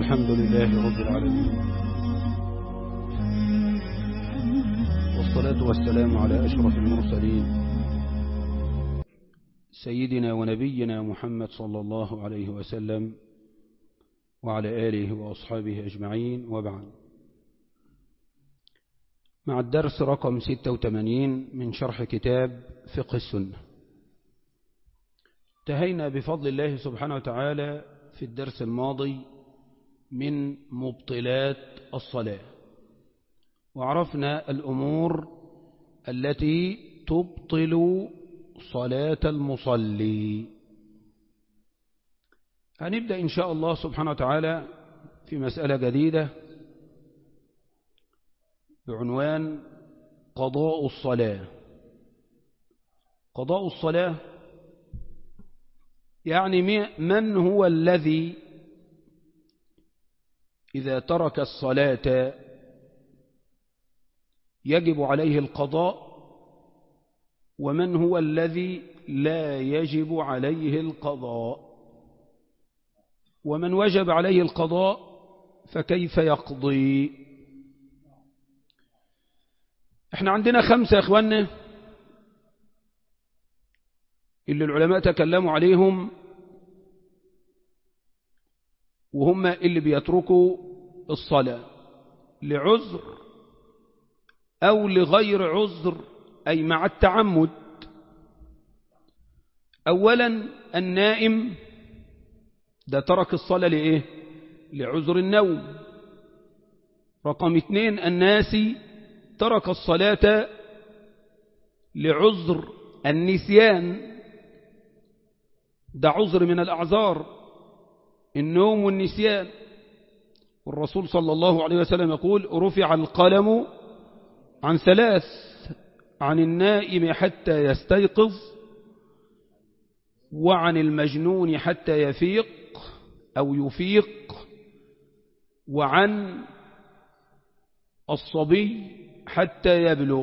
الحمد لله رب العالمين والصلاة والسلام على أشرف المرسلين سيدنا ونبينا محمد صلى الله عليه وسلم وعلى آله وأصحابه أجمعين وبعد مع الدرس رقم 86 من شرح كتاب فقه السنة انتهينا بفضل الله سبحانه وتعالى في الدرس الماضي من مبطلات الصلاة وعرفنا الأمور التي تبطل صلاة المصلي هنبدأ إن شاء الله سبحانه وتعالى في مسألة جديدة بعنوان قضاء الصلاة قضاء الصلاة يعني من هو الذي إذا ترك الصلاة يجب عليه القضاء ومن هو الذي لا يجب عليه القضاء ومن وجب عليه القضاء فكيف يقضي احنا عندنا خمسة يا اخوانا اللي العلماء تكلموا عليهم وهم اللي بيتركوا الصلاة لعذر أو لغير عذر أي مع التعمد أولا النائم ده ترك الصلاة لإيه لعذر النوم رقم اثنين الناسي ترك الصلاة لعذر النسيان ده عذر من الأعذار النوم والنسيان والرسول صلى الله عليه وسلم يقول رفع القلم عن ثلاث عن النائم حتى يستيقظ وعن المجنون حتى يفيق أو يفيق وعن الصبي حتى يبلغ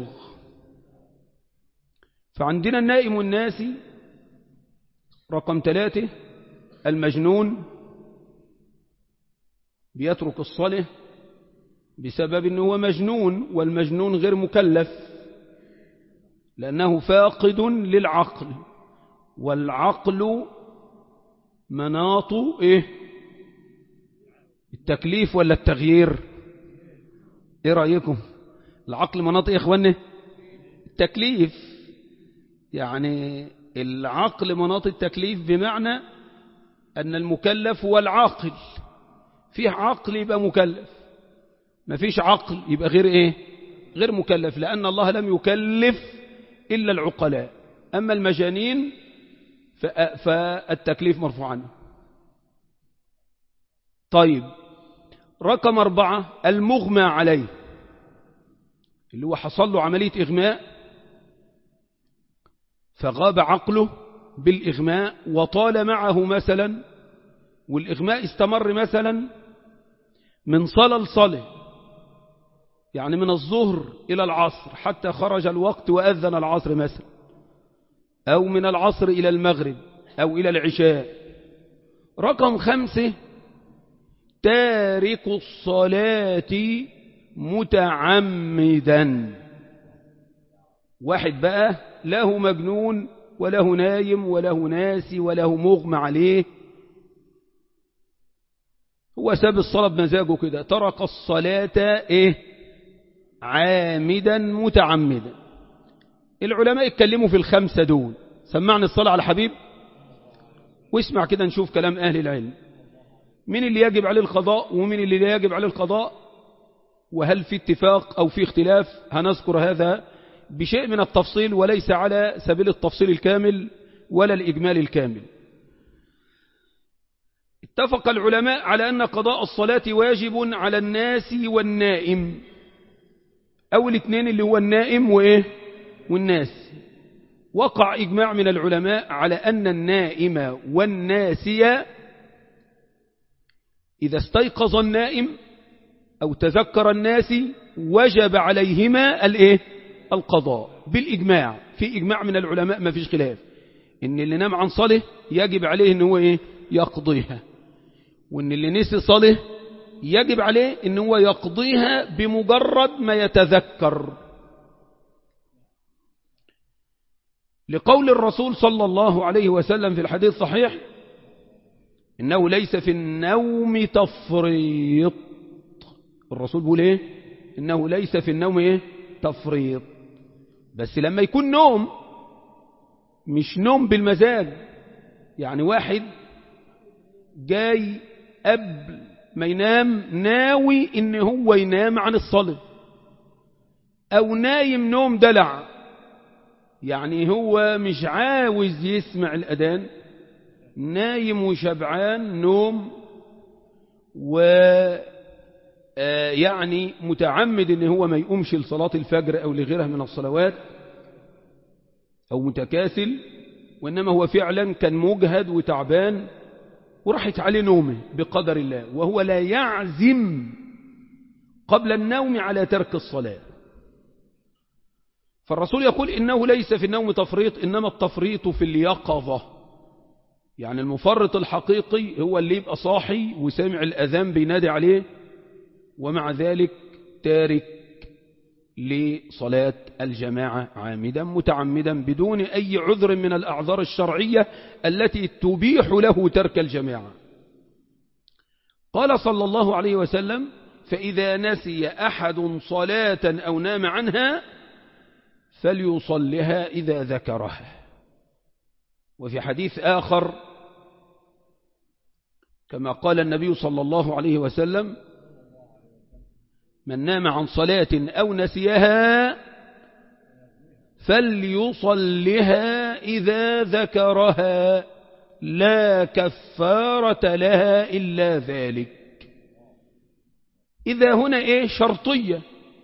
فعندنا النائم والناسي رقم ثلاثة المجنون بيترك الصلاة بسبب أنه هو مجنون والمجنون غير مكلف لأنه فاقد للعقل والعقل مناط إيه التكليف ولا التغيير إيه رأيكم العقل مناط إيه يا إخواني التكليف يعني العقل مناط التكليف بمعنى أن المكلف هو العاقل فيه عقل يبقى مكلف ما فيش عقل يبقى غير إيه غير مكلف لأن الله لم يكلف إلا العقلاء أما المجانين فالتكليف مرفوع عنه طيب رقم أربعة المغمى عليه اللي هو حصل له عملية إغماء فغاب عقله بالإغماء وطال معه مثلا والإغماء استمر مثلا من صلاة لصلاة يعني من الظهر إلى العصر حتى خرج الوقت وأذن العصر مثلا أو من العصر إلى المغرب أو إلى العشاء رقم خمسة تارك الصلاة متعمدا واحد بقى له مجنون وله نايم وله ناسي وله مغمى عليه هو ساب الصلاة بمزاجه كده ترك الصلاة إيه عامدا متعمدا العلماء اتكلموا في الخمسة دول سمعنا الصلاة على حبيب واسمع كده نشوف كلام أهل العلم مين اللي يجب عليه القضاء ومين اللي لا يجب عليه القضاء وهل في اتفاق أو في اختلاف هنذكر هذا بشيء من التفصيل وليس على سبيل التفصيل الكامل ولا الإجمال الكامل اتفق العلماء على أن قضاء الصلاة واجب على الناس والنائم أو الاثنين اللي هو النائم وإيه والناس وقع إجماع من العلماء على أن النائم والناسي إذا استيقظ النائم أو تذكر الناس وجب عليهما الإيه القضاء بالإجماع في إجماع من العلماء ما فيش خلاف إن اللي نام عن صلاة يجب عليه إن هو إيه يقضيها وإن اللي نسي صلاة يجب عليه ان هو يقضيها بمجرد ما يتذكر لقول الرسول صلى الله عليه وسلم في الحديث الصحيح إنه ليس في النوم تفريط الرسول بيقول إيه إنه ليس في النوم إيه تفريط بس لما يكون نوم مش نوم بالمزاج يعني واحد جاي قبل ما ينام ناوي إن هو ينام عن الصلاة أو نايم نوم دلع يعني هو مش عاوز يسمع الأذان نايم وشبعان نوم و يعني متعمد ان هو ما يقومش لصلاة الفجر او لغيرها من الصلوات او متكاسل وانما هو فعلا كان مجهد وتعبان وراحت عليه نومه بقدر الله وهو لا يعزم قبل النوم على ترك الصلاة فالرسول يقول إنه ليس في النوم تفريط إنما التفريط في اليقظة يعني المفرط الحقيقي هو اللي يبقى صاحي وسامع الأذان بينادي عليه ومع ذلك تارك لصلاة الجماعة عامدا متعمدا بدون أي عذر من الأعذار الشرعية التي تبيح له ترك الجماعة قال صلى الله عليه وسلم فإذا نسي أحد صلاة أو نام عنها فليصلها إذا ذكرها وفي حديث آخر كما قال النبي صلى الله عليه وسلم من نام عن صلاة أو نسيها فليصلها إذا ذكرها لا كفارة لها إلا ذلك إذا هنا إيه شرطية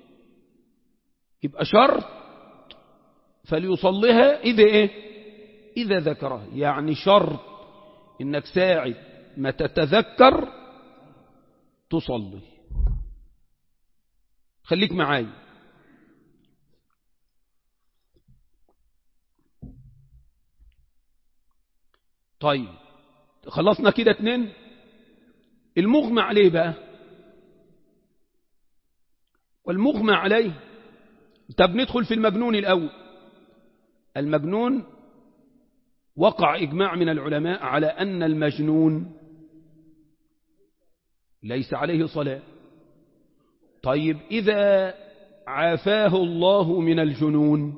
يبقى شرط فليصليها إذا إيه إذا ذكرها يعني شرط إنك ساعد ما تتذكر تصلي خليك معاي طيب خلصنا كده اتنين المغمى عليه بقى والمغمى عليه طب ندخل في المجنون الأول المجنون وقع إجماع من العلماء على أن المجنون ليس عليه صلاة طيب إذا عافاه الله من الجنون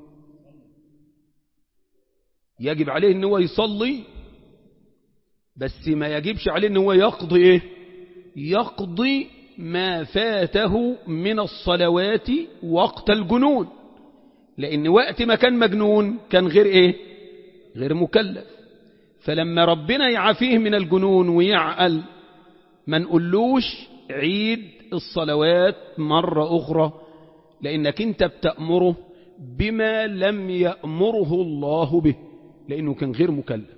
يجب عليه أنه هو يصلي بس ما يجبش عليه أنه هو يقضي إيه؟ يقضي ما فاته من الصلوات وقت الجنون لأن وقت ما كان مجنون كان غير إيه غير مكلف فلما ربنا يعافيه من الجنون ويعقل ما نقولوش عيد الصلوات مرة أخرى لأنك أنت بتأمره بما لم يأمره الله به لأنه كان غير مكلف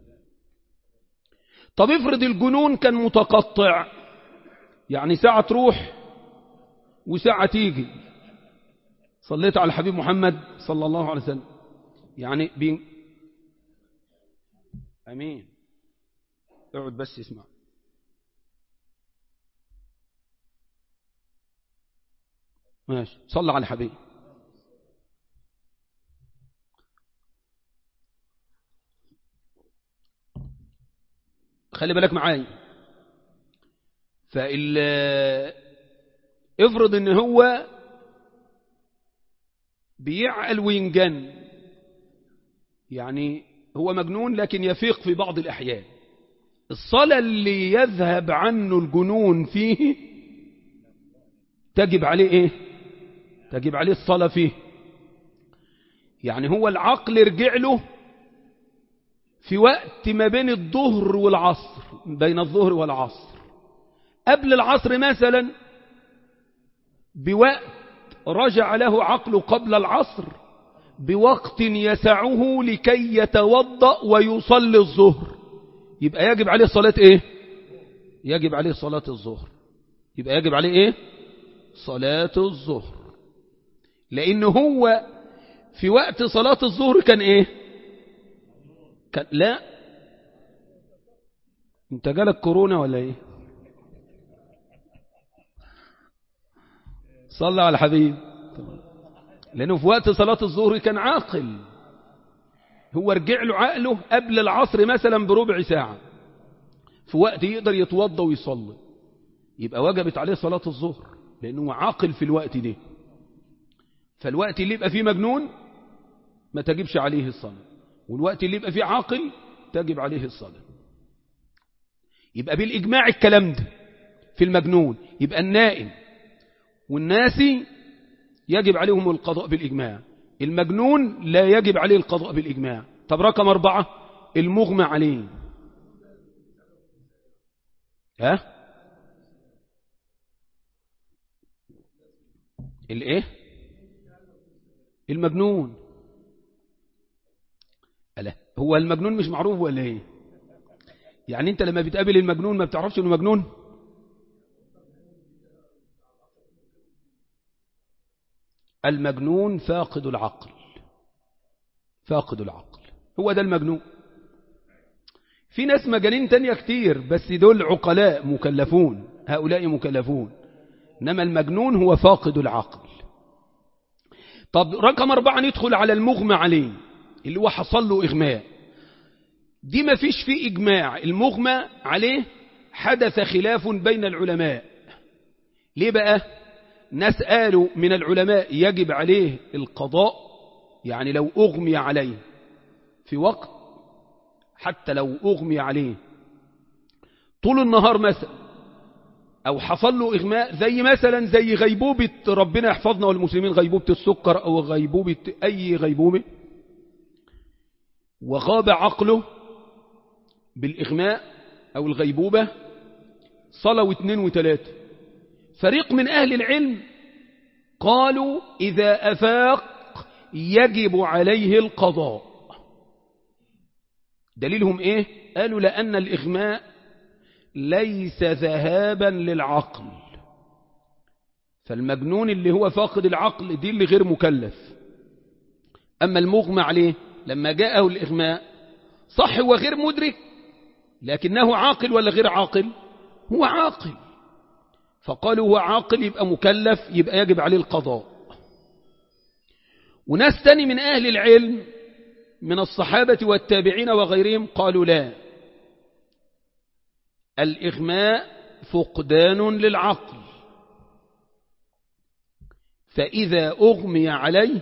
طب افرض الجنون كان متقطع يعني ساعة تروح وساعة تيجي صليت على الحبيب محمد صلى الله عليه وسلم يعني بين أمين اقعد بس اسمع ماشي صلى على الحبيب خلي بالك معايا فال افرض ان هو بيعقل وينجن يعني هو مجنون لكن يفيق في بعض الأحيان الصلاة اللي يذهب عنه الجنون فيه تجب عليه ايه تجب عليه الصلاة فيه يعني هو العقل رجع له في وقت ما بين الظهر والعصر بين الظهر والعصر قبل العصر مثلا بوقت رجع له عقله قبل العصر بوقت يسعه لكي يتوضأ ويصلي الظهر يبقى يجب عليه صلاة ايه يجب عليه صلاة الظهر يبقى يجب عليه ايه صلاة الظهر لان هو في وقت صلاة الظهر كان ايه كان لا انت جالك كورونا ولا ايه صلى على الحبيب لأنه في وقت صلاة الظهر كان عاقل هو رجع له عقله قبل العصر مثلا بربع ساعة في وقت يقدر يتوضى ويصلي يبقى وجبت عليه صلاة الظهر لأنه عاقل في الوقت ده فالوقت اللي يبقى فيه مجنون ما تجبش عليه الصلاة والوقت اللي يبقى فيه عاقل تجب عليه الصلاة يبقى بالإجماع الكلام ده في المجنون يبقى النائم والناسي يجب عليهم القضاء بالإجماع المجنون لا يجب عليه القضاء بالإجماع طب رقم أربعة المغمى عليه ها الايه المجنون ألا هو المجنون مش معروف ولا ايه يعني انت لما بتقابل المجنون ما بتعرفش انه مجنون المجنون فاقد العقل فاقد العقل هو ده المجنون في ناس مجانين تانية كتير بس دول عقلاء مكلفون هؤلاء مكلفون إنما المجنون هو فاقد العقل طب رقم أربعة ندخل على المغمى عليه اللي هو حصل له إغماء دي ما فيش فيه إجماع المغمى عليه حدث خلاف بين العلماء ليه بقى ناس قالوا من العلماء يجب عليه القضاء يعني لو أغمي عليه في وقت حتى لو أغمي عليه طول النهار مثلا أو حصل له إغماء زي مثلا زي غيبوبة ربنا يحفظنا والمسلمين غيبوبة السكر أو غيبوبة أي غيبوبة وغاب عقله بالإغماء أو الغيبوبة صلوا اثنين وثلاثة فريق من أهل العلم قالوا إذا أفاق يجب عليه القضاء دليلهم إيه قالوا لأن الإغماء ليس ذهابا للعقل فالمجنون اللي هو فاقد العقل دي اللي غير مكلف أما المغمى عليه لما جاءه الإغماء صح هو غير مدرك لكنه عاقل ولا غير عاقل هو عاقل فقالوا هو عاقل يبقى مكلف يبقى يجب عليه القضاء وناس تاني من أهل العلم من الصحابة والتابعين وغيرهم قالوا لا الإغماء فقدان للعقل فإذا أغمي عليه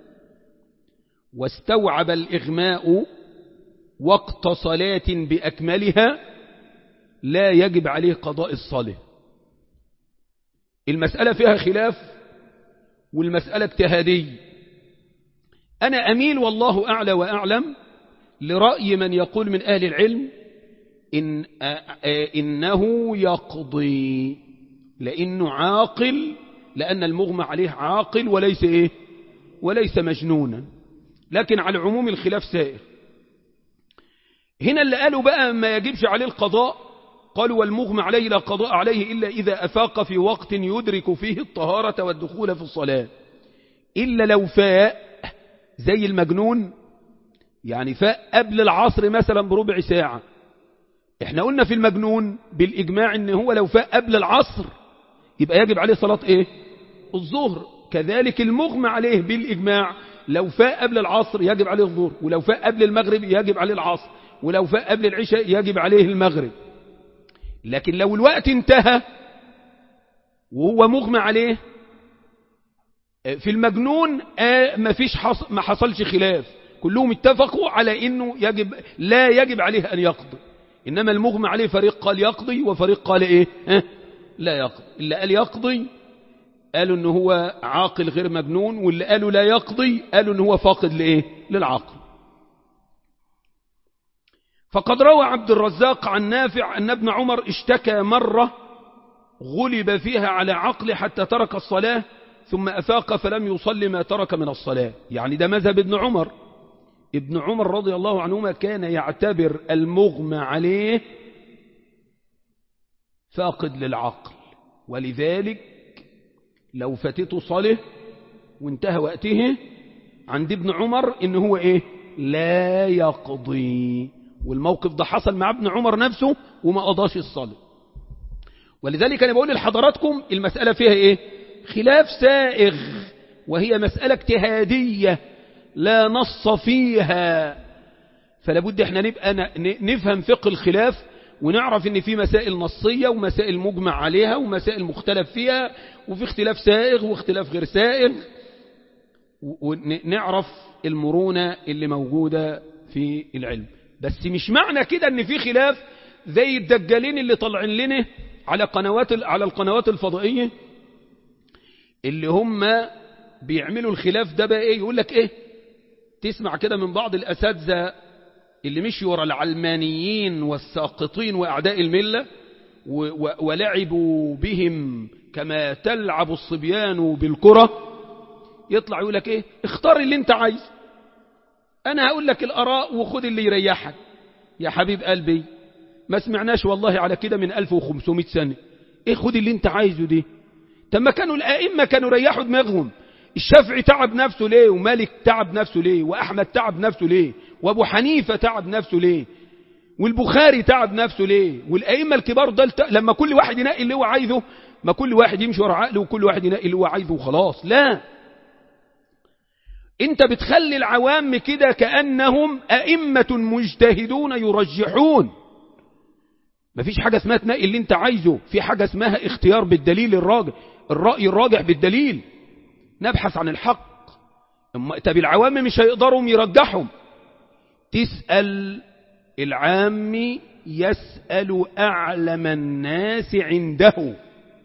واستوعب الإغماء وقت صلاة بأكملها لا يجب عليه قضاء الصلاة المسألة فيها خلاف والمسألة اجتهادية أنا أميل والله أعلى وأعلم لرأي من يقول من أهل العلم إن إنه يقضي لأنه عاقل لأن المغمى عليه عاقل وليس إيه وليس مجنونا لكن على عموم الخلاف سائر هنا اللي قالوا بقى ما يجبش عليه القضاء قالوا والمغمى عليه لا قضاء عليه إلا إذا أفاق في وقت يدرك فيه الطهارة والدخول في الصلاة إلا لو فاء زي المجنون يعني فاء قبل العصر مثلا بربع ساعة احنا قلنا في المجنون بالإجماع ان هو لو فاء قبل العصر يبقى يجب عليه صلاة ايه الظهر كذلك المغمى عليه بالإجماع لو فاء قبل العصر يجب عليه الظهر ولو فاء قبل المغرب يجب عليه العصر ولو فاء قبل العشاء يجب عليه المغرب لكن لو الوقت انتهى وهو مغمى عليه في المجنون ما فيش حص... ما حصلش خلاف كلهم اتفقوا على انه يجب لا يجب عليه ان يقضي انما المغمى عليه فريق قال يقضي وفريق قال ايه اه؟ لا يقضي اللي قال يقضي قالوا ان هو عاقل غير مجنون واللي قالوا لا يقضي قالوا ان هو فاقد لايه للعقل فقد روى عبد الرزاق عن نافع أن ابن عمر اشتكى مرة غلب فيها على عقله حتى ترك الصلاة ثم أفاق فلم يصلي ما ترك من الصلاة يعني ده مذهب ابن عمر ابن عمر رضي الله عنهما كان يعتبر المغمى عليه فاقد للعقل ولذلك لو فاتته صلاة وانتهى وقته عند ابن عمر ان هو ايه لا يقضي والموقف ده حصل مع ابن عمر نفسه وما قضاش الصلاة ولذلك أنا بقول لحضراتكم المسألة فيها إيه خلاف سائغ وهي مسألة اجتهادية لا نص فيها فلا بد احنا نبقى نفهم فقه الخلاف ونعرف ان في مسائل نصية ومسائل مجمع عليها ومسائل مختلف فيها وفي اختلاف سائغ واختلاف غير سائغ ونعرف المرونة اللي موجودة في العلم بس مش معنى كده ان في خلاف زي الدجالين اللي طالعين لنا على قنوات على القنوات الفضائية اللي هم بيعملوا الخلاف ده بقى ايه يقول لك ايه تسمع كده من بعض الاساتذه اللي مشي ورا العلمانيين والساقطين واعداء المله ولعبوا بهم كما تلعب الصبيان بالكره يطلع يقول لك ايه اختار اللي انت عايز انا هقول لك الاراء وخد اللي يريحك يا حبيب قلبي ما سمعناش والله على كده من 1500 سنه ايه خد اللي انت عايزه دي طب ما كانوا الائمه كانوا ريحوا دماغهم الشافعي تعب نفسه ليه ومالك تعب نفسه ليه وأحمد تعب نفسه ليه وأبو حنيفة تعب نفسه ليه والبخاري تعب نفسه ليه والأئمة الكبار ده لما كل واحد ينقي اللي هو عايزه ما كل واحد يمشي ورا عقله وكل واحد ينقي اللي هو عايزه وخلاص لا انت بتخلي العوام كده كأنهم أئمة مجتهدون يرجحون مفيش حاجة اسمها تنقي اللي انت عايزه في حاجة اسمها اختيار بالدليل الراجح الرأي الراجح بالدليل نبحث عن الحق طب العوام مش هيقدروا يرجحهم تسأل العام يسأل أعلم الناس عنده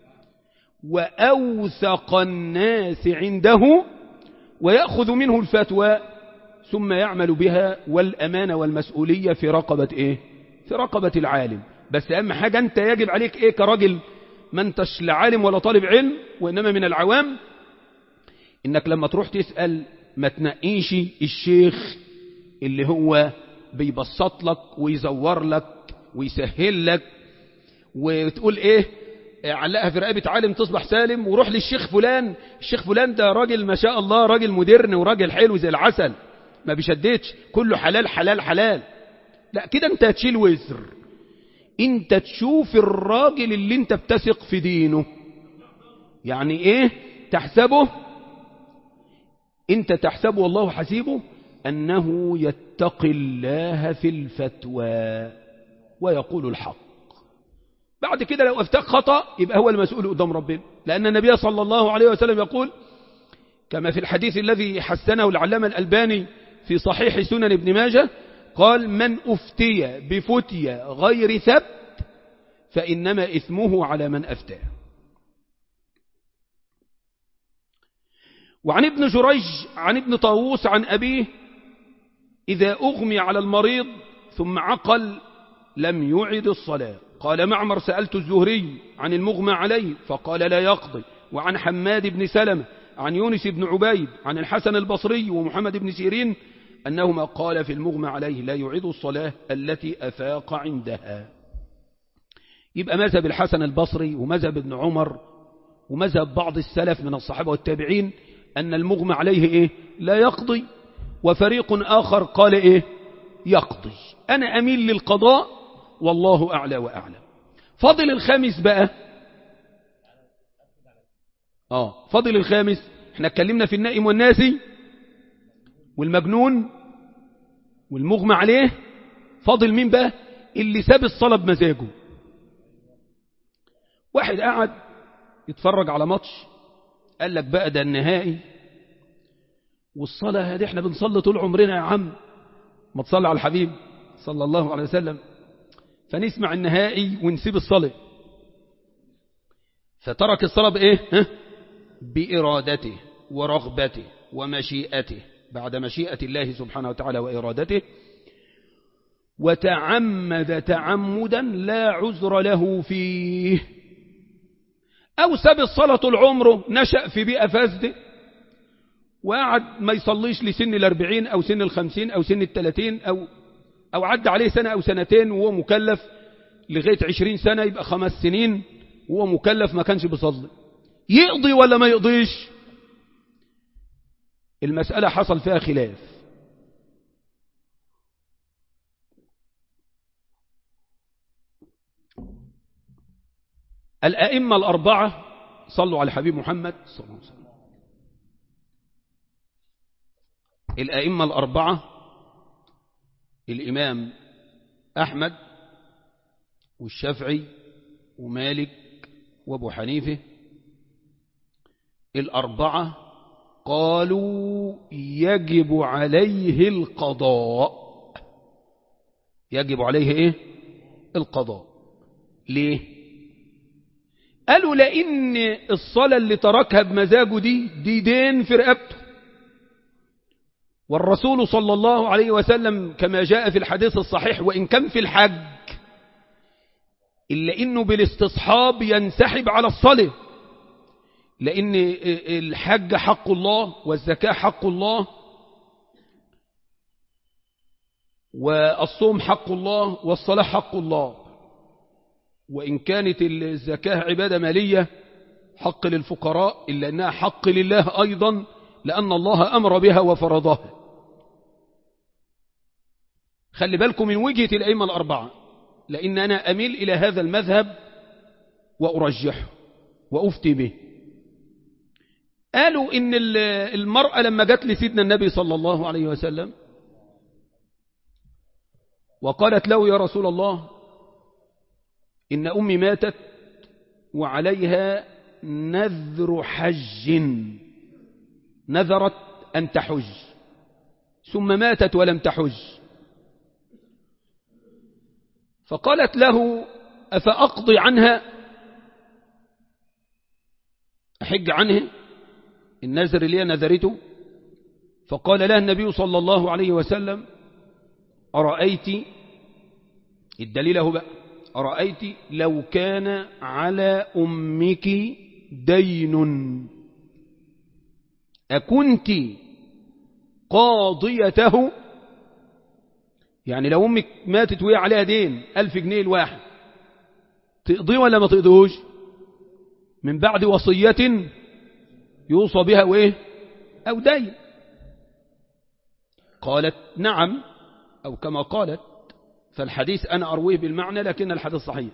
وأوثق الناس عنده ويأخذ منه الفتوى ثم يعمل بها والأمانة والمسؤولية في رقبة إيه في رقبة العالم بس أهم حاجة أنت يجب عليك إيه كراجل ما انتش لعالم ولا طالب علم وإنما من العوام إنك لما تروح تسأل ما تنقيش الشيخ اللي هو بيبسط لك ويزور لك ويسهل لك وتقول ايه علقها في رقبة عالم تصبح سالم وروح للشيخ فلان الشيخ فلان ده راجل ما شاء الله راجل مدرن وراجل حلو زي العسل ما بيشددش كله حلال حلال حلال لا كده انت هتشيل وزر انت تشوف الراجل اللي انت بتثق في دينه يعني ايه تحسبه انت تحسبه والله حسيبه أنه يتقي الله في الفتوى ويقول الحق بعد كده لو افتاق خطأ يبقى هو المسؤول قدام ربنا لأن النبي صلى الله عليه وسلم يقول كما في الحديث الذي حسنه العلامة الألباني في صحيح سنن ابن ماجه قال من أفتي بفتية غير ثبت فإنما إثمه على من أفتاه وعن ابن جريج عن ابن طاووس عن أبيه إذا أغمي على المريض ثم عقل لم يعد الصلاة قال معمر سألت الزهري عن المغمى عليه فقال لا يقضي وعن حماد بن سلمة عن يونس بن عبيد عن الحسن البصري ومحمد بن سيرين أنهما قال في المغمى عليه لا يعيد الصلاة التي أفاق عندها يبقى مذهب الحسن البصري ومذهب ابن عمر ومذهب بعض السلف من الصحابة والتابعين أن المغمى عليه إيه لا يقضي وفريق آخر قال إيه يقضي أنا أميل للقضاء والله أعلى وأعلم فضل الخامس بقى آه فضل الخامس احنا اتكلمنا في النائم والناسي والمجنون والمغمى عليه فاضل مين بقى اللي ساب الصلاة بمزاجه واحد قاعد يتفرج على ماتش قال لك بقى ده النهائي والصلاة هذه احنا بنصلي طول عمرنا يا عم ما تصلي على الحبيب صلى الله عليه وسلم فنسمع النهائي ونسيب الصلاة فترك الصلاة بإيه ها؟ بإرادته ورغبته ومشيئته بعد مشيئة الله سبحانه وتعالى وإرادته وتعمد تعمدا لا عذر له فيه أو ساب الصلاة طول عمره نشأ في بيئة فاسدة وقعد ما يصليش لسن الأربعين أو سن الخمسين أو سن الثلاثين أو, أو عدى عليه سنة أو سنتين وهو مكلف لغاية عشرين سنة يبقى خمس سنين وهو مكلف ما كانش بيصلي يقضي ولا ما يقضيش المسألة حصل فيها خلاف الأئمة الأربعة صلوا على حبيب محمد صلى الله عليه وسلم الأئمة الأربعة الإمام أحمد والشافعي ومالك وابو حنيفة الأربعة قالوا يجب عليه القضاء يجب عليه إيه القضاء ليه قالوا لأن الصلاة اللي تركها بمزاجه دي دي دين في رقبته والرسول صلى الله عليه وسلم كما جاء في الحديث الصحيح وإن كان في الحج إلا إنه بالاستصحاب ينسحب على الصلاة لأن الحج حق الله والزكاة حق الله والصوم حق الله والصلاة حق الله وإن كانت الزكاة عبادة مالية حق للفقراء إلا أنها حق لله أيضا لأن الله أمر بها وفرضها خلي بالكم من وجهة الأئمة الأربعة لأن أنا أميل إلى هذا المذهب وأرجحه وأفتي به قالوا إن المرأة لما جت لسيدنا النبي صلى الله عليه وسلم وقالت له يا رسول الله إن أمي ماتت وعليها نذر حج نذرت أن تحج ثم ماتت ولم تحج فقالت له أفأقضي عنها أحج عنه النذر اللي نذرته فقال لها النبي صلى الله عليه وسلم أرأيت الدليل هو بقى أرأيت لو كان على أمك دين أكنت قاضيته يعني لو أمك ماتت وهي عليها دين ألف جنيه الواحد تقضيه ولا ما تقضيهوش من بعد وصية يوصى بها وإيه أو دين قالت نعم أو كما قالت فالحديث أنا أرويه بالمعنى لكن الحديث صحيح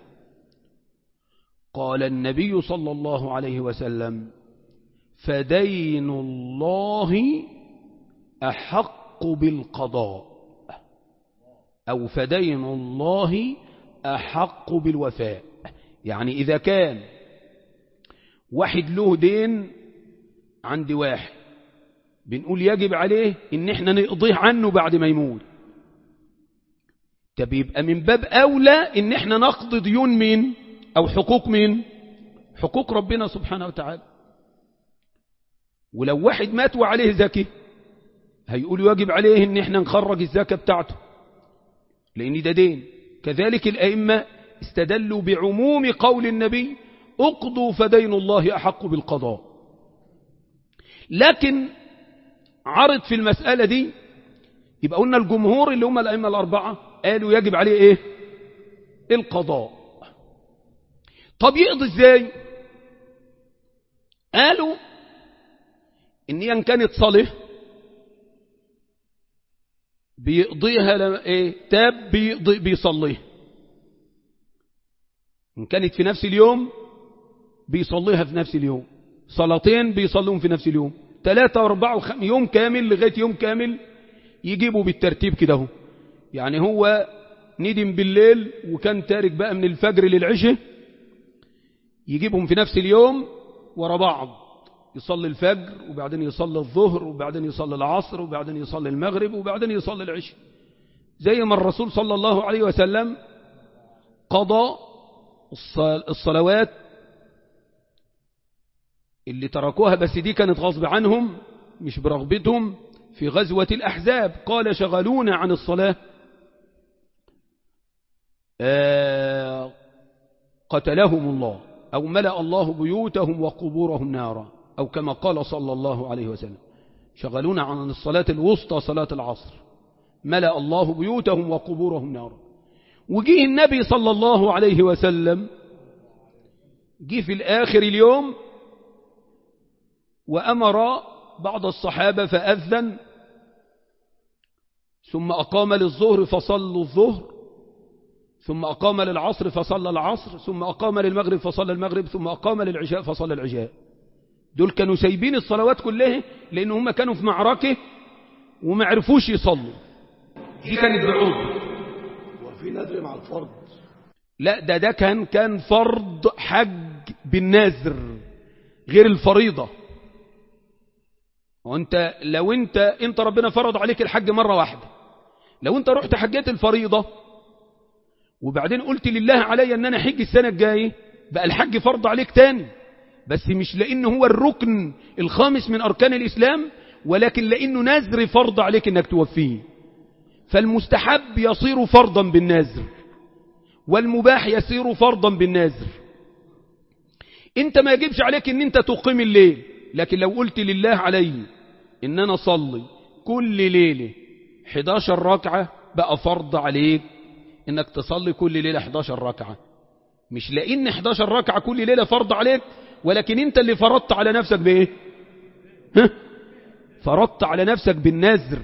قال النبي صلى الله عليه وسلم فدين الله أحق بالقضاء أو فدين الله أحق بالوفاء يعني إذا كان واحد له دين عند واحد بنقول يجب عليه ان احنا نقضيه عنه بعد ما يموت طب يبقى من باب اولى ان احنا نقضي ديون مين او حقوق مين حقوق ربنا سبحانه وتعالى ولو واحد مات وعليه زكي هيقول يجب عليه ان احنا نخرج الزكاة بتاعته لان ده دين كذلك الائمة استدلوا بعموم قول النبي اقضوا فدين الله احق بالقضاء لكن عرض في المسألة دي يبقى قلنا الجمهور اللي هم الأئمة الأربعة قالوا يجب عليه إيه القضاء طب يقضي إزاي قالوا إن هي كانت صالح بيقضيها لما إيه تاب بيقضي بيصليها إن كانت في نفس اليوم بيصليها في نفس اليوم صلاتين بيصلون في نفس اليوم ثلاثة واربعة وخم يوم كامل لغاية يوم كامل يجيبوا بالترتيب كده هو يعني هو ندم بالليل وكان تارك بقى من الفجر للعشاء يجيبهم في نفس اليوم ورا بعض يصلي الفجر وبعدين يصلي الظهر وبعدين يصلي العصر وبعدين يصلي المغرب وبعدين يصلي العشاء زي ما الرسول صلى الله عليه وسلم قضى الصلوات اللي تركوها بس دي كانت غصب عنهم مش برغبتهم في غزوة الأحزاب قال شغلونا عن الصلاة آه قتلهم الله أو ملأ الله بيوتهم وقبورهم نارا أو كما قال صلى الله عليه وسلم شغلونا عن الصلاة الوسطى صلاة العصر ملأ الله بيوتهم وقبورهم نارا وجيه النبي صلى الله عليه وسلم جه في الآخر اليوم وأمر بعض الصحابة فأذن ثم أقام للظهر فصلوا الظهر ثم أقام للعصر فصلى العصر ثم أقام للمغرب فصلى المغرب ثم أقام للعشاء فصلى العشاء دول كانوا سايبين الصلوات كلها لأن هم كانوا في معركة وما عرفوش يصلوا دي كانت بعوض وفي نذر مع الفرض لا ده ده كان كان فرض حج بالنذر غير الفريضة وانت لو انت انت ربنا فرض عليك الحج مرة واحدة لو انت رحت حجيت الفريضة وبعدين قلت لله علي ان انا حج السنة الجاية بقى الحج فرض عليك تاني بس مش لانه هو الركن الخامس من اركان الاسلام ولكن لانه نذر فرض عليك انك توفيه فالمستحب يصير فرضا بالنذر والمباح يصير فرضا بالنذر انت ما يجبش عليك ان انت تقيم الليل لكن لو قلت لله علي ان انا اصلي كل ليلة 11 ركعة بقى فرض عليك انك تصلي كل ليلة 11 ركعة مش لان 11 ركعة كل ليلة فرض عليك ولكن انت اللي فرضت على نفسك بايه ها؟ فرضت على نفسك بالنذر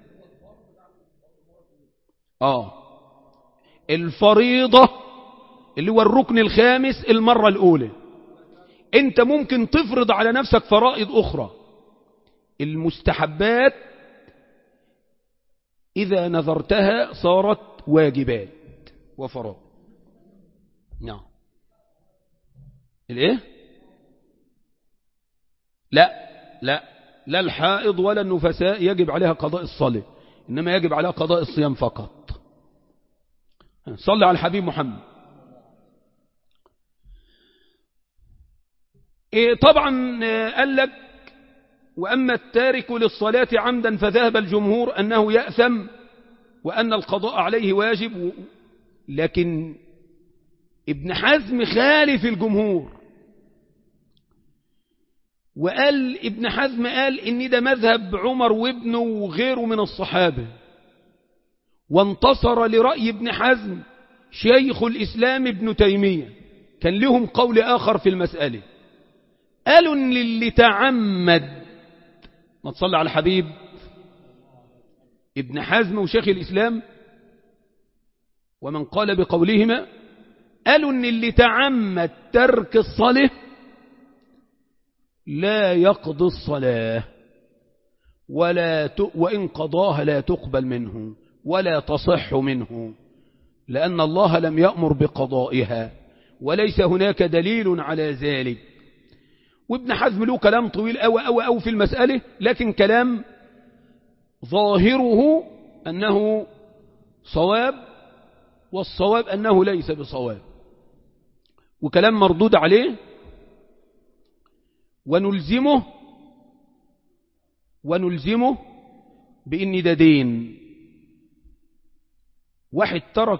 اه الفريضة اللي هو الركن الخامس المرة الأولى انت ممكن تفرض على نفسك فرائض أخرى المستحبات إذا نظرتها صارت واجبات وفرائض نعم الايه لا لا لا الحائض ولا النفساء يجب عليها قضاء الصلاة إنما يجب عليها قضاء الصيام فقط صلى على الحبيب محمد إيه طبعا قال لك وأما التارك للصلاة عمدا فذهب الجمهور أنه يأثم وأن القضاء عليه واجب لكن ابن حزم خالف الجمهور وقال ابن حزم قال ان ده مذهب عمر وابنه وغيره من الصحابة وانتصر لرأي ابن حزم شيخ الإسلام ابن تيمية كان لهم قول آخر في المسألة قالوا ان اللي تعمد ما تصلي على الحبيب ابن حزم وشيخ الإسلام ومن قال بقولهما قالوا ان اللي تعمد ترك الصلاة لا يقضي الصلاة ولا ت... وإن قضاها لا تقبل منه ولا تصح منه لأن الله لم يأمر بقضائها وليس هناك دليل على ذلك وابن حزم له كلام طويل أو أو أو في المسألة لكن كلام ظاهره أنه صواب والصواب أنه ليس بصواب وكلام مردود عليه ونلزمه ونلزمه بإن ده دين واحد ترك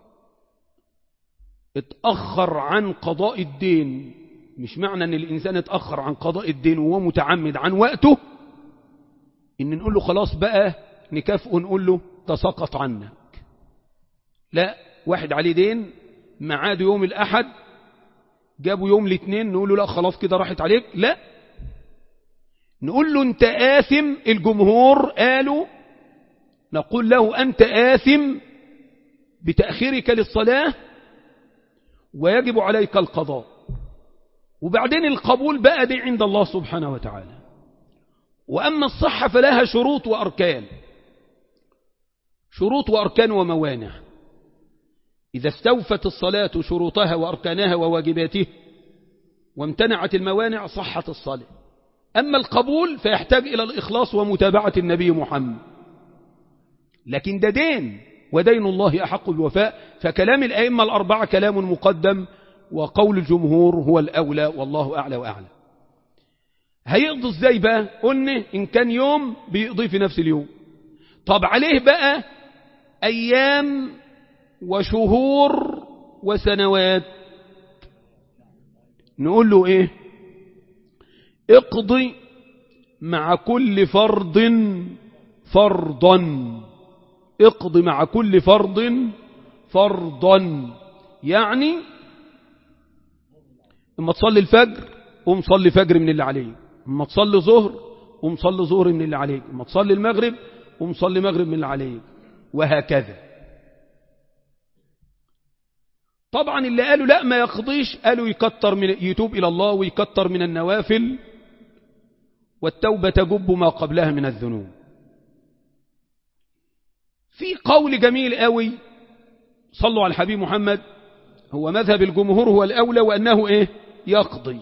اتأخر عن قضاء الدين مش معنى ان الإنسان اتأخر عن قضاء الدين وهو متعمد عن وقته ان نقول له خلاص بقى نكافئه نقول له تسقط عنك لا واحد عليه دين معاد يوم الأحد جابوا يوم الاثنين نقول له لا خلاص كده راحت عليك لا نقول له انت آثم الجمهور قالوا نقول له أنت آثم بتأخيرك للصلاة ويجب عليك القضاء وبعدين القبول بقى دي عند الله سبحانه وتعالى وأما الصحة فلها شروط وأركان شروط وأركان وموانع إذا استوفت الصلاة شروطها وأركانها وواجباتها وامتنعت الموانع صحت الصلاة أما القبول فيحتاج إلى الإخلاص ومتابعة النبي محمد لكن ده دين ودين الله أحق بالوفاء فكلام الأئمة الأربعة كلام مقدم وقول الجمهور هو الأولى والله أعلى وأعلى هيقضي ازاي بقى قلنا إن كان يوم بيقضي في نفس اليوم طب عليه بقى أيام وشهور وسنوات نقول له ايه اقضي مع كل فرض فرضا اقضي مع كل فرض فرضا يعني اما تصلي الفجر قوم صلي فجر من اللي عليك اما تصلي ظهر قوم صلي ظهر من اللي عليك اما تصلي المغرب قوم صلي مغرب من اللي عليك وهكذا طبعا اللي قالوا لا ما يقضيش قالوا يكتر من يتوب إلى الله ويكتر من النوافل والتوبة تجب ما قبلها من الذنوب في قول جميل قوي صلوا على الحبيب محمد هو مذهب الجمهور هو الأولى وأنه إيه يقضي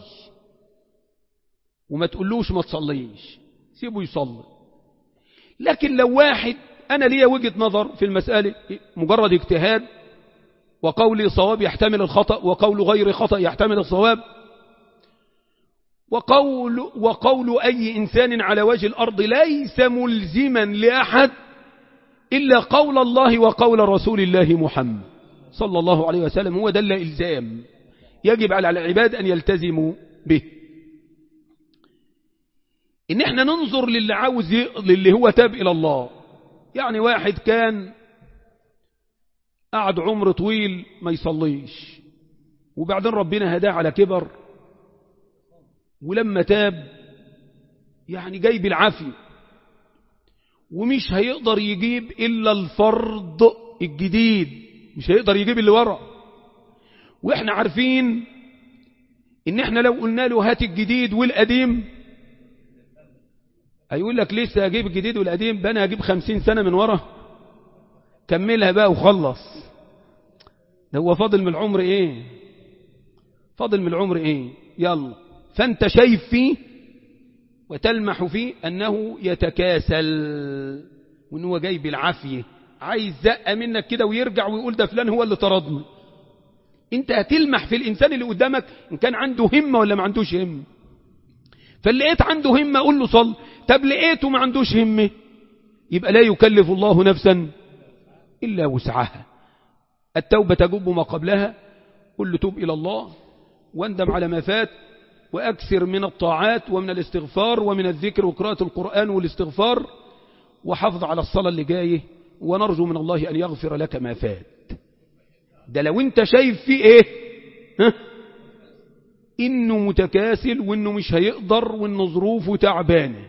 وما تقولوش ما تصليش سيبه يصلي لكن لو واحد أنا ليا وجهة نظر في المسألة مجرد اجتهاد وقولي صواب يحتمل الخطأ وقول غير خطأ يحتمل الصواب وقول, وقول أي إنسان على وجه الأرض ليس ملزما لأحد إلا قول الله وقول رسول الله محمد صلى الله عليه وسلم هو دل إلزام يجب على العباد أن يلتزموا به إن احنا ننظر للي عاوز للي هو تاب إلى الله يعني واحد كان قعد عمر طويل ما يصليش وبعدين ربنا هداه على كبر ولما تاب يعني جاي بالعافية ومش هيقدر يجيب إلا الفرض الجديد مش هيقدر يجيب اللي ورا واحنا عارفين ان احنا لو قلنا له هات الجديد والقديم هيقول لك لسه اجيب الجديد والقديم بقى انا هجيب خمسين سنة من ورا كملها بقى وخلص ده هو فاضل من العمر ايه فاضل من العمر ايه يلا فانت شايف فيه وتلمح فيه انه يتكاسل وان هو جاي بالعافية عايز زقة منك كده ويرجع ويقول ده فلان هو اللي طردني انت هتلمح في الانسان اللي قدامك ان كان عنده همة ولا ما عندوش همة فاللي لقيت عنده همة قول له صل طب لقيته ما عندوش همة يبقى لا يكلف الله نفسا إلا وسعها التوبة تجب ما قبلها قل له توب إلى الله واندم على ما فات وأكثر من الطاعات ومن الاستغفار ومن الذكر وقراءة القرآن والاستغفار وحافظ على الصلاة اللي جايه ونرجو من الله أن يغفر لك ما فات ده لو انت شايف فيه ايه ها؟ انه متكاسل وانه مش هيقدر وانه ظروفه تعبانه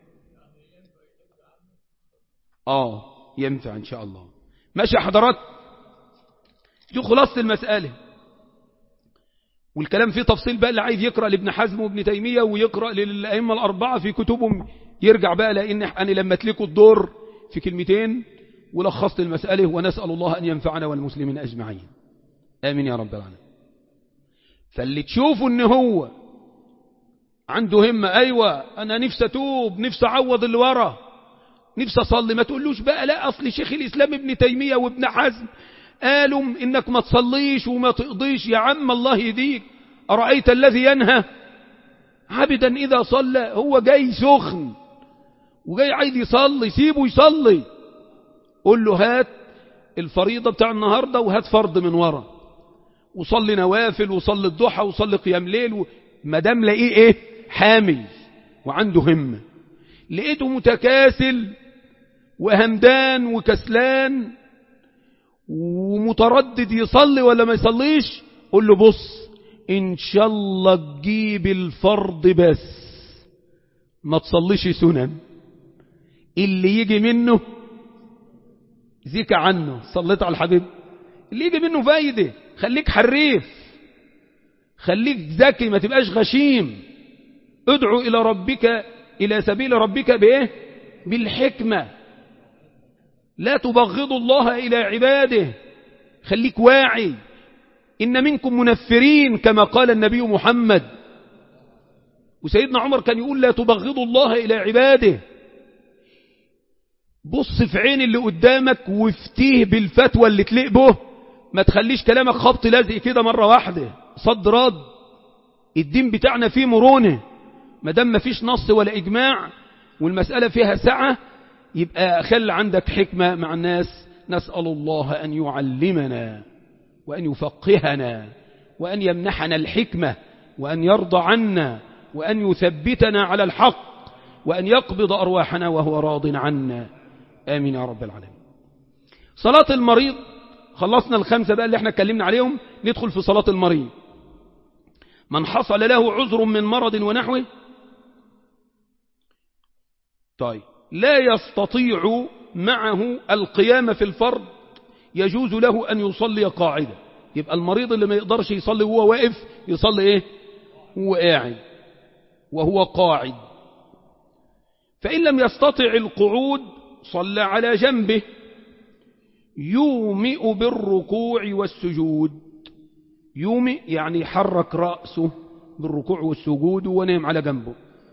اه ينفع ان شاء الله ماشي يا حضرات دي خلاصة المسألة والكلام فيه تفصيل بقى اللي عايز يقرأ لابن حزم وابن تيمية ويقرأ للأئمة الأربعة في كتبهم يرجع بقى لأن أنا لما تلكوا الدور في كلمتين ولخصت المسألة ونسأل الله أن ينفعنا والمسلمين أجمعين آمين يا رب العالمين فاللي تشوفوا ان هو عنده همة أيوة أنا نفسي أتوب نفسي أعوض اللي ورا نفسي أصلي ما تقولوش بقى لا أصل شيخ الإسلام ابن تيمية وابن حزم قالوا إنك ما تصليش وما تقضيش يا عم الله يديك أرأيت الذي ينهى عبدا إذا صلى هو جاي سخن وجاي عايز يصلي سيبه يصلي قول له هات الفريضة بتاع النهاردة وهات فرض من ورا وصلي نوافل وصلي الضحى وصلي قيام ليل و... ما دام لاقيه ايه حامل وعنده همة لقيته متكاسل وهمدان وكسلان ومتردد يصلي ولا ما يصليش قول له بص ان شاء الله تجيب الفرض بس ما تصليش سنن اللي يجي منه زيك عنه صليت على الحبيب اللي يجي منه فايدة خليك حريف خليك ذكي ما تبقاش غشيم ادعو إلى ربك إلى سبيل ربك بإيه بالحكمة لا تبغضوا الله إلى عباده خليك واعي إن منكم منفرين كما قال النبي محمد وسيدنا عمر كان يقول لا تبغضوا الله إلى عباده بص في عين اللي قدامك وافتيه بالفتوى اللي تليق به ما تخليش كلامك خبط لازق كده مرة واحدة صد رد الدين بتاعنا فيه مرونة ما دام ما فيش نص ولا إجماع والمسألة فيها سعة يبقى خل عندك حكمة مع الناس نسأل الله أن يعلمنا وأن يفقهنا وأن يمنحنا الحكمة وأن يرضى عنا وأن يثبتنا على الحق وأن يقبض أرواحنا وهو راض عنا آمين يا رب العالمين صلاة المريض خلصنا الخمسة بقى اللي احنا اتكلمنا عليهم ندخل في صلاة المريض من حصل له عذر من مرض ونحوه طيب لا يستطيع معه القيام في الفرض يجوز له أن يصلي قاعدة يبقى المريض اللي ما يقدرش يصلي وهو واقف يصلي ايه هو قاعد وهو قاعد فإن لم يستطع القعود صلى على جنبه يومئ بالركوع والسجود يومئ يعني يحرك رأسه بالركوع والسجود ونام على جنبه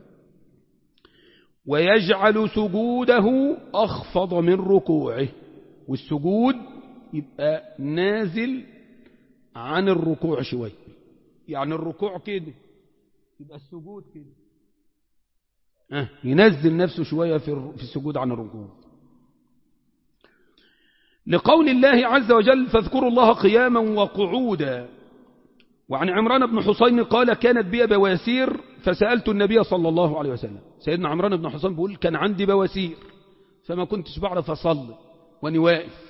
ويجعل سجوده أخفض من ركوعه والسجود يبقى نازل عن الركوع شوي يعني الركوع كده يبقى السجود كده أه ينزل نفسه شوية في في السجود عن الركوع لقول الله عز وجل فاذكروا الله قياما وقعودا وعن عمران بن حسين قال كانت بي بواسير فسألت النبي صلى الله عليه وسلم سيدنا عمران بن حسين بيقول كان عندي بواسير فما كنتش بعرف أصلي واني واقف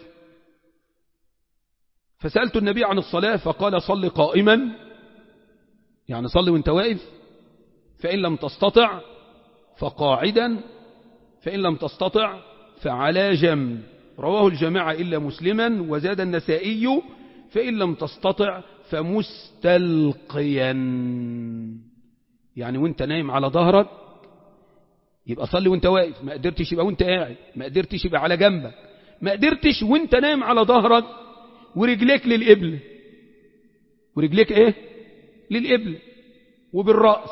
فسألت النبي عن الصلاة فقال صل قائما يعني صلي وانت واقف فإن لم تستطع فقاعدا فإن لم تستطع فعلى جنب رواه الجماعة إلا مسلما وزاد النسائي فإن لم تستطع فمستلقيا يعني وانت نايم على ظهرك يبقى صلي وانت واقف ما قدرتش يبقى وانت قاعد ما قدرتش يبقى على جنبك ما قدرتش وانت نايم على ظهرك ورجليك للقبل ورجليك ايه للقبل وبالرأس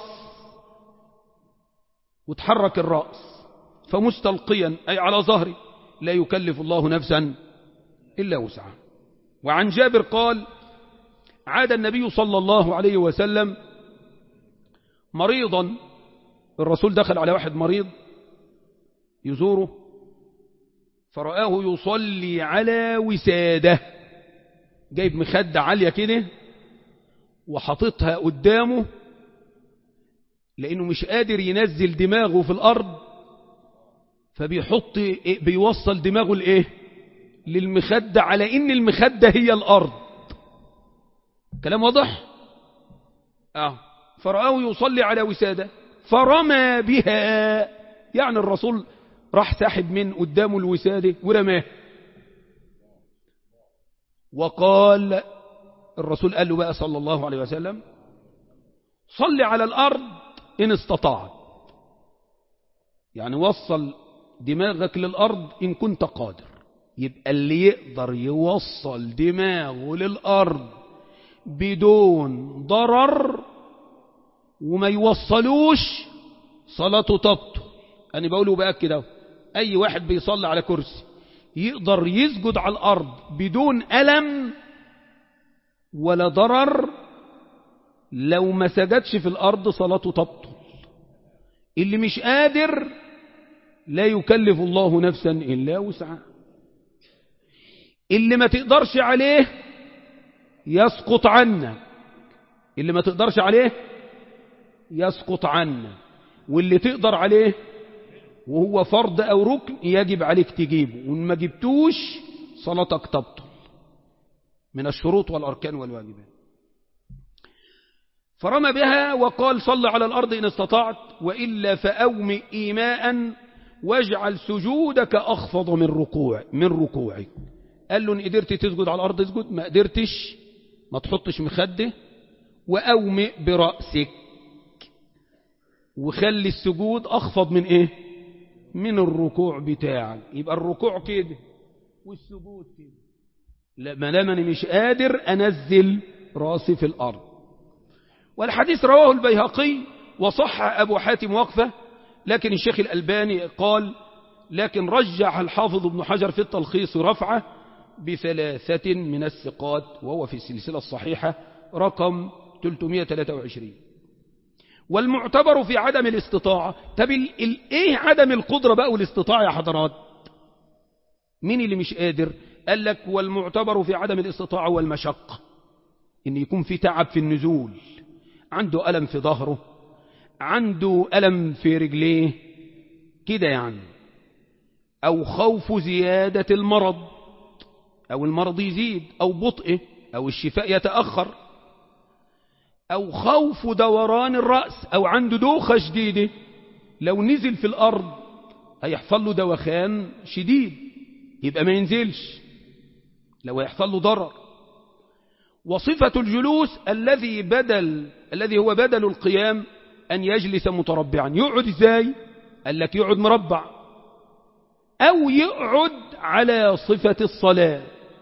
وتحرك الرأس فمستلقيا أي على ظهري لا يكلف الله نفسا إلا وسعها وعن جابر قال عاد النبي صلى الله عليه وسلم مريضا الرسول دخل على واحد مريض يزوره فرآه يصلي على وساده جايب مخدة عالية كده وحاططها قدامه لأنه مش قادر ينزل دماغه في الأرض فبيحط بيوصل دماغه لإيه للمخدة على إن المخدة هي الأرض كلام واضح آه. فرآه يصلي على وسادة فرمى بها يعني الرسول راح ساحب من قدامه الوسادة ورماه وقال الرسول قال له بقى صلى الله عليه وسلم صل على الأرض إن استطعت يعني وصل دماغك للأرض إن كنت قادر يبقى اللي يقدر يوصل دماغه للأرض بدون ضرر وما يوصلوش صلاته تبطل أنا بقوله بقى كده أي واحد بيصلي على كرسي يقدر يسجد على الأرض بدون ألم ولا ضرر لو ما سجدش في الأرض صلاته تبطل اللي مش قادر لا يكلف الله نفسا إلا وسعها اللي ما تقدرش عليه يسقط عنا اللي ما تقدرش عليه يسقط عنا واللي تقدر عليه وهو فرض أو ركن يجب عليك تجيبه وإن ما جبتوش صلاتك تبطل من الشروط والأركان والواجبات فرمى بها وقال صل على الأرض إن استطعت وإلا فأومئ إيماء واجعل سجودك أخفض من ركوع من ركوعك قال له إن قدرت تسجد على الأرض اسجد ما قدرتش ما تحطش مخده وأومئ برأسك وخلي السجود أخفض من إيه من الركوع بتاعك يبقى الركوع كده والسجود كده لما لما أنا مش قادر أنزل راسي في الأرض والحديث رواه البيهقي وصح أبو حاتم وقفه لكن الشيخ الألباني قال لكن رجح الحافظ ابن حجر في التلخيص رفعه بثلاثة من الثقات وهو في السلسلة الصحيحة رقم 323 والمعتبر في عدم الاستطاعة طب ايه عدم القدرة بقى والاستطاعة يا حضرات مين اللي مش قادر قال لك والمعتبر في عدم الاستطاعة والمشقة ان يكون في تعب في النزول عنده ألم في ظهره عنده ألم في رجليه كده يعني أو خوف زيادة المرض أو المرض يزيد أو بطئه أو الشفاء يتأخر أو خوف دوران الرأس أو عنده دوخة شديدة لو نزل في الأرض هيحصل له دوخان شديد يبقى ما ينزلش لو هيحصل له ضرر وصفة الجلوس الذي بدل الذي هو بدل القيام أن يجلس متربعا يقعد ازاي قال لك يقعد مربع أو يقعد على صفة الصلاة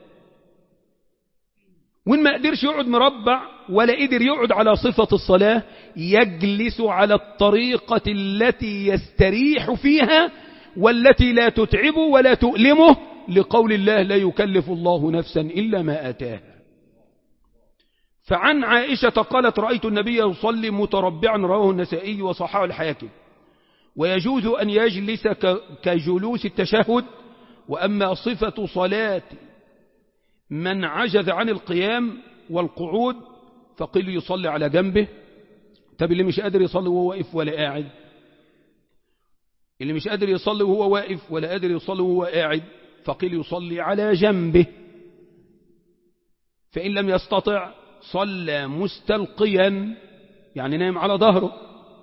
وإن ما قدرش يقعد مربع ولا قدر يقعد على صفة الصلاة يجلس على الطريقة التي يستريح فيها والتي لا تتعبه ولا تؤلمه لقول الله لا يكلف الله نفسا إلا ما أتاها فعن عائشة قالت رأيت النبي يصلي متربعا رواه النسائي وصححه الحاكم ويجوز أن يجلس كجلوس التشهد وأما صفة صلاة من عجز عن القيام والقعود فقيل يصلي على جنبه طب اللي مش قادر يصلي وهو واقف ولا قاعد اللي مش قادر يصلي وهو واقف ولا قادر يصلي وهو قاعد فقيل يصلي على جنبه فإن لم يستطع صلى مستلقيا يعني نام على ظهره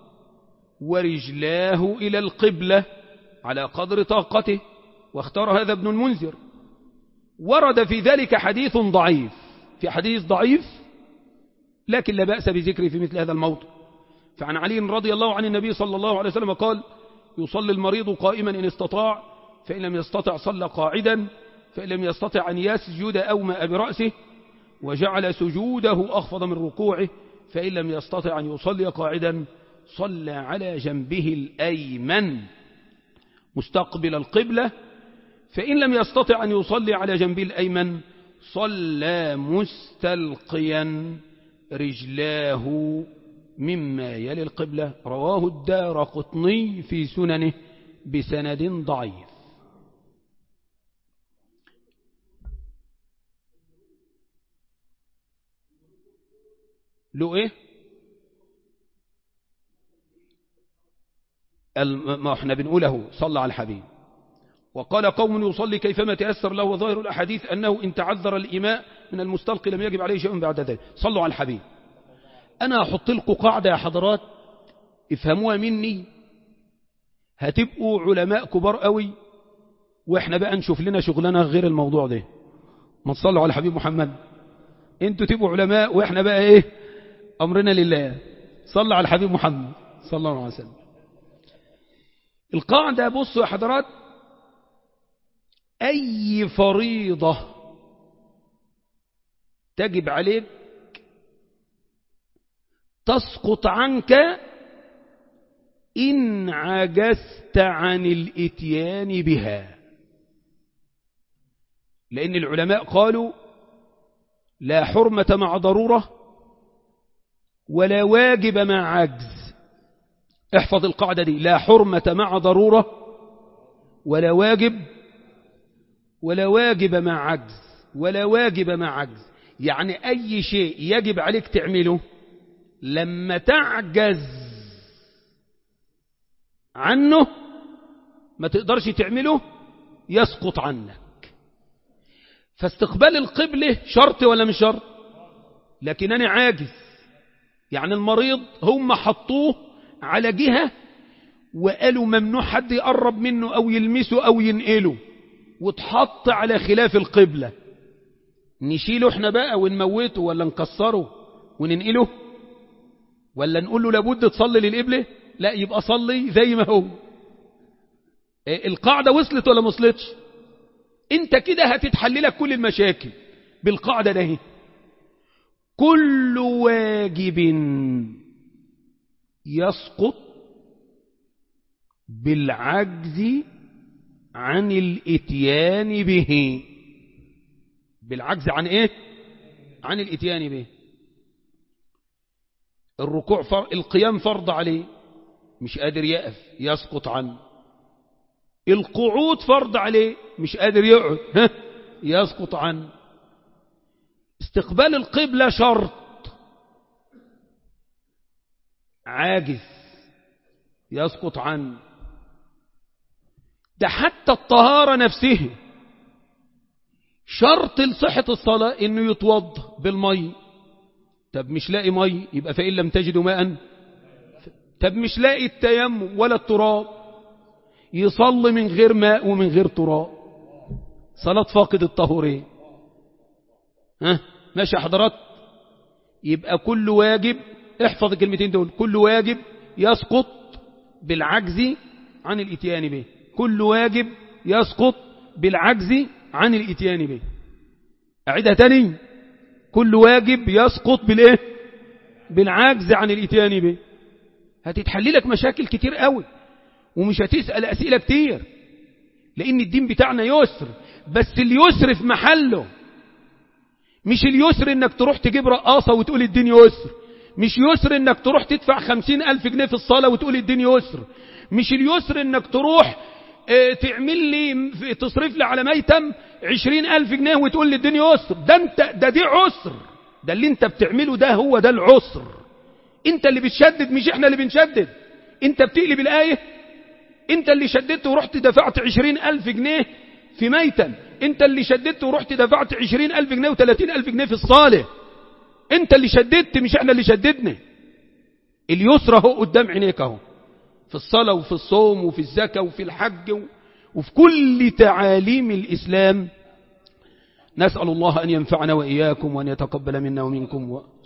ورجلاه إلى القبلة على قدر طاقته واختار هذا ابن المنذر ورد في ذلك حديث ضعيف في حديث ضعيف لكن لا بأس بذكره في مثل هذا الموضوع فعن علي رضي الله عن النبي صلى الله عليه وسلم قال يصلي المريض قائما إن استطاع فإن لم يستطع صلى قاعدا فإن لم يستطع أن يسجد أومأ برأسه وجعل سجوده أخفض من ركوعه فإن لم يستطع أن يصلي قاعدا صلى على جنبه الأيمن مستقبل القبلة فإن لم يستطع أن يصلي على جنبه الأيمن صلى مستلقيا رجلاه مما يلي القبلة رواه الدار قطني في سننه بسند ضعيف له ايه ما احنا بنقوله صلى على الحبيب وقال قوم يصلي كيفما تيسر له وظاهر الأحاديث أنه إن تعذر الإماء من المستلقي لم يجب عليه شيء بعد ذلك صلوا على الحبيب أنا أحط لكم قاعدة يا حضرات افهموها مني هتبقوا علماء كبار قوي وإحنا بقى نشوف لنا شغلنا غير الموضوع ده ما تصلوا على الحبيب محمد انتوا تبقوا علماء وإحنا بقى إيه أمرنا لله صلوا على الحبيب محمد صلى الله عليه وسلم القاعدة بصوا يا حضرات أي فريضة تجب عليك تسقط عنك إن عجزت عن الاتيان بها لأن العلماء قالوا لا حرمة مع ضرورة ولا واجب مع عجز احفظ القاعدة دي لا حرمة مع ضرورة ولا واجب ولا واجب مع عجز ولا واجب مع عجز يعني أي شيء يجب عليك تعمله لما تعجز عنه ما تقدرش تعمله يسقط عنك فاستقبال القبلة شرط ولا مش شرط لكن أنا عاجز يعني المريض هم حطوه على جهة وقالوا ممنوع حد يقرب منه أو يلمسه أو ينقله وتحط على خلاف القبلة نشيله احنا بقى ونموته ولا نكسره وننقله ولا نقول له لابد تصلي للقبلة لا يبقى صلي زي ما هو القاعدة وصلت ولا ما وصلتش انت كده هتتحللك كل المشاكل بالقاعدة ده كل واجب يسقط بالعجز عن الاتيان به بالعجز عن ايه عن الاتيان به الركوع فر... القيام فرض عليه مش قادر يقف يسقط عنه القعود فرض عليه مش قادر يقعد ها يسقط عنه استقبال القبلة شرط عاجز يسقط عنه ده حتى الطهارة نفسه شرط لصحة الصلاة انه يتوضا بالمي طب مش لاقي مي يبقى فإن لم تجدوا ماء طب مش لاقي التيمم ولا التراب يصلي من غير ماء ومن غير تراب صلاة فاقد الطهورين ها ماشي يا حضرات يبقى كل واجب احفظ الكلمتين دول كل واجب يسقط بالعجز عن الاتيان به كل واجب يسقط بالعجز عن الاتيان به أعيدها تاني كل واجب يسقط بالايه بالعجز عن الاتيان به هتتحل لك مشاكل كتير قوي ومش هتسأل أسئلة كتير لأن الدين بتاعنا يسر بس اليسر في محله مش اليسر انك تروح تجيب رقاصة وتقول الدين يسر مش يسر انك تروح تدفع خمسين ألف جنيه في الصلاة وتقول الدين يسر مش اليسر انك تروح اه تعمل لي تصرف لي على ميتم عشرين ألف جنيه وتقول لي الدين يسر ده انت ده دي عسر ده اللي انت بتعمله ده هو ده العسر انت اللي بتشدد مش احنا اللي بنشدد انت بتقلب الآية انت اللي شددت ورحت دفعت عشرين ألف جنيه في ميتا انت اللي شددت ورحت دفعت عشرين ألف جنيه وثلاثين ألف جنيه في الصالة انت اللي شددت مش احنا اللي شددنا اليسرى هو قدام عينيك اهو في الصلاة وفي الصوم وفي الزكاة وفي الحج وفي كل تعاليم الإسلام نسأل الله أن ينفعنا وإياكم وأن يتقبل منا ومنكم و...